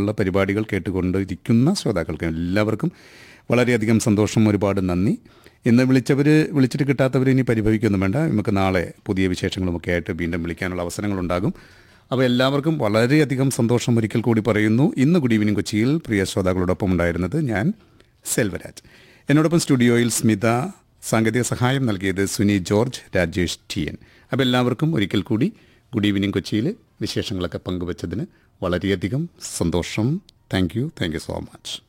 പോലുള്ള പരിപാടികൾ കേട്ടുകൊണ്ടിരിക്കുന്ന ശ്രോതാക്കൾക്ക് എല്ലാവർക്കും വളരെയധികം സന്തോഷം ഒരുപാട് നന്ദി ഇന്ന് വിളിച്ചവർ വിളിച്ചിട്ട് കിട്ടാത്തവർ ഇനി പരിഭവിക്കൊന്നും വേണ്ട നമുക്ക് നാളെ പുതിയ വിശേഷങ്ങളുമൊക്കെ ആയിട്ട് വീണ്ടും വിളിക്കാനുള്ള അവസരങ്ങളുണ്ടാകും അപ്പോൾ എല്ലാവർക്കും വളരെയധികം സന്തോഷം ഒരിക്കൽ കൂടി പറയുന്നു ഇന്ന് ഗുഡ് ഈവനിങ് കൊച്ചിയിൽ പ്രിയ ശ്രോതാക്കളോടൊപ്പം ഉണ്ടായിരുന്നത് ഞാൻ സെൽവരാജ് എന്നോടൊപ്പം സ്റ്റുഡിയോയിൽ സ്മിത സാങ്കേതിക സഹായം നൽകിയത് സുനി ജോർജ് രാജേഷ് ടി എൻ അപ്പോൾ എല്ലാവർക്കും ഒരിക്കൽ കൂടി ഗുഡ് ഈവനിങ് കൊച്ചിയിൽ വിശേഷങ്ങളൊക്കെ പങ്കുവച്ചതിന് വളരെയധികം സന്തോഷം thank you thank you so much